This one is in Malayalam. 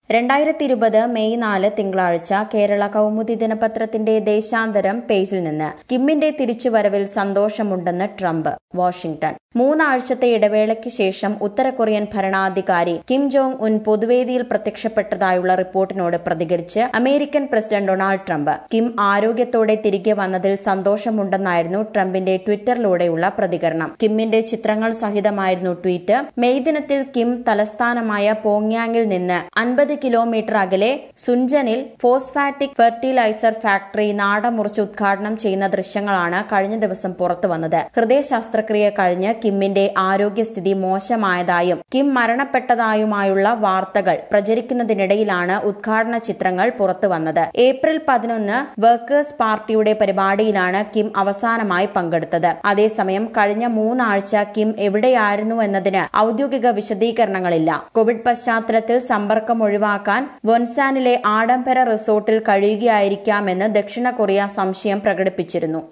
രണ്ടായിരത്തി ഇരുപത് മെയ് നാല് തിങ്കളാഴ്ച കേരള കൗമുദി ദിനപത്രത്തിന്റെ ദേശാന്തരം പേജിൽ നിന്ന് കിമ്മിന്റെ തിരിച്ചുവരവിൽ സന്തോഷമുണ്ടെന്ന് ട്രംപ് വാഷിംഗ്ടൺ മൂന്നാഴ്ചത്തെ ഇടവേളയ്ക്ക് ശേഷം ഉത്തര കൊറിയൻ ഭരണാധികാരി കിം ജോങ് ഉൻ പൊതുവേദിയിൽ പ്രത്യക്ഷപ്പെട്ടതായുള്ള റിപ്പോർട്ടിനോട് പ്രതികരിച്ച് American president Donald Trump Kim ആരോഗ്യത്തോടെ തിരികെ വന്നതിൽ സന്തോഷമുണ്ടെന്നായിരുന്നു ട്രംപിന്റെ ട്വിറ്ററിലൂടെയുള്ള പ്രതികരണം കിമ്മിന്റെ ചിത്രങ്ങൾ സഹിതമായിരുന്നു ട്വീറ്റ് മെയ് ദിനത്തിൽ കിം തലസ്ഥാനമായ പോങ്യാങ്ങിൽ നിന്ന് അൻപത് കിലോമീറ്റർ അകലെ സുൻജനിൽ ഫോസ്ഫാറ്റിക് ഫെർട്ടിലൈസർ ഫാക്ടറി നാടമുറിച്ച് ഉദ്ഘാടനം ചെയ്യുന്ന ദൃശ്യങ്ങളാണ് കഴിഞ്ഞ ദിവസം പുറത്തുവന്നത് ഹൃദയ ശസ്ത്രക്രിയ കഴിഞ്ഞ് കിമ്മിന്റെ ആരോഗ്യസ്ഥിതി മോശമായതായും കിം മരണപ്പെട്ടതായുമായുള്ള വാർത്തകൾ പ്രചരിക്കുന്നതിനിടയിലാണ് ഉദ്ഘാടന ചിത്രങ്ങൾ പുറത്തുവന്നത് ഏപ്രിൽ പതിനൊന്ന് വർക്കേഴ്സ് പാർട്ടിയുടെ പരിപാടിയിലാണ് കിം അവസാനമായി പങ്കെടുത്തത് അതേസമയം കഴിഞ്ഞ മൂന്നാഴ്ച കിം എവിടെയായിരുന്നു എന്നതിന് ഔദ്യോഗിക വിശദീകരണങ്ങളില്ല കോവിഡ് പശ്ചാത്തലത്തിൽ സമ്പർക്കം ഒഴിവാക്കാൻ വൊൻസാനിലെ ആഡംബര റിസോർട്ടിൽ കഴിയുകയായിരിക്കാമെന്ന് ദക്ഷിണ കൊറിയ സംശയം പ്രകടിപ്പിച്ചിരുന്നു